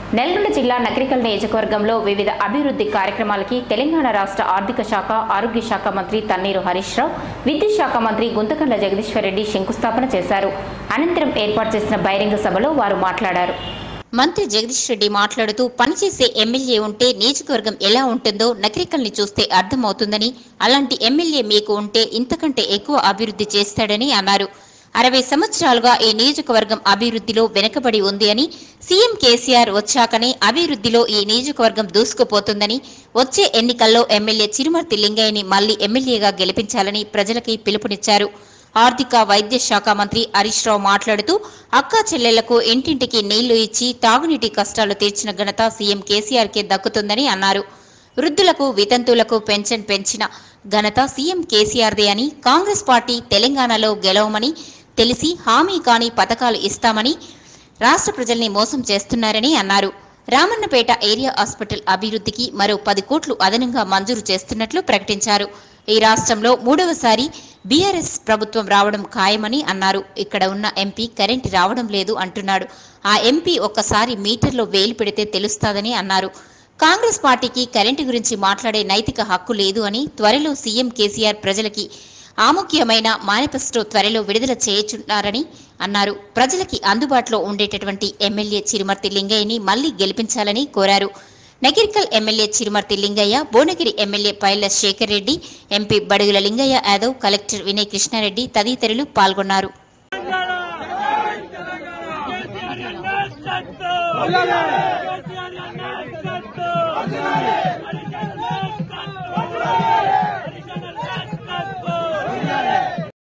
నల్గొండ జిల్లా నకరికల్ నియోజకవర్గంలో వివిధ అభివృద్ధి కార్యక్రమాలకి తెలంగాణ రాష్ట్ర ఆర్థిక శాఖ ఆరోగ్య శాఖ మంత్రి తన్నీరు హరీష్ రావు విద్యుత్ శాఖ మంత్రి గుంతకండ్ల జగదీశ్వర్ రెడ్డి శంకుస్థాపన చేశారు అనంతరం ఏర్పాటు చేసిన బహిరంగ సభలో వారు మాట్లాడారు మంత్రి జగదీష్ రెడ్డి మాట్లాడుతూ పనిచేసే ఎమ్మెల్యే ఉంటే నియోజకవర్గం ఎలా ఉంటుందో నకరికల్ని చూస్తే అర్థమవుతుందని అలాంటి ఎమ్మెల్యే మీకు ఉంటే ఇంతకంటే ఎక్కువ అభివృద్ధి చేస్తాడని అన్నారు అరవై సంవత్సరాలుగా ఈ నియోజకవర్గం అభివృద్ధిలో వెనుకబడి ఉంది అని సీఎం కేసీఆర్ వచ్చాకనే అభివృద్ధిలో ఈ నియోజకవర్గం దూసుకుపోతుందని వచ్చే ఎన్నికల్లో ఎమ్మెల్యే చిరుమర్తి లింగయ్యని మళ్లీ ఎమ్మెల్యేగా గెలిపించాలని ప్రజలకి పిలుపునిచ్చారు ఆర్థిక వైద్య శాఖ మంత్రి హరీష్ రావు మాట్లాడుతూ అక్కా చెల్లెళ్లకు ఇంటింటికి నీళ్లు ఇచ్చి తాగునీటి కష్టాలు తీర్చిన ఘనత సీఎం కేసీఆర్కే దక్కుతుందని అన్నారు వృద్ధులకు వితంతువులకు పెన్షన్ పెంచిన ఘనత సీఎం కేసీఆర్దే అని కాంగ్రెస్ పార్టీ తెలంగాణలో గెలవమని తెలిసి హామీ కాని పథకాలు ఇస్తామని రాష్ట్ర ప్రజల్ని మోసం చేస్తున్నారని అన్నారు రామన్నపేట ఏరియా హాస్పిటల్ అభివృద్ధికి మరో పది కోట్లు అదనంగా మంజూరు చేస్తున్నట్లు ప్రకటించారు ఈ రాష్ట్రంలో మూడవసారి బీఆర్ఎస్ ప్రభుత్వం రావడం ఖాయమని అన్నారు ఇక్కడ ఉన్న ఎంపీ కరెంట్ రావడం లేదు అంటున్నాడు ఆ ఎంపీ ఒక్కసారి మీటర్లో వేలు పెడితే తెలుస్తాదని అన్నారు కాంగ్రెస్ పార్టీకి కరెంటు గురించి మాట్లాడే నైతిక హక్కు లేదు అని త్వరలో సీఎం కేసీఆర్ ప్రజలకి ఆముఖ్యమైన మేనిఫెస్టో త్వరలో విడుదల చేయచున్నారని అన్నారు ప్రజలకి అందుబాటులో ఉండేటటువంటి ఎమ్మెల్యే చిరుమర్తి లింగయ్యని మళ్లీ గెలిపించాలని కోరారు Nakrekal MLA Chirumarthi Lingaiah Bhuvanagiri MLA Paila Shekar Reddy MP Budugula Lingaiah Yadav collector Vinay Krishna Reddy తదితరులు పాల్గొన్నారు తెలంగాణ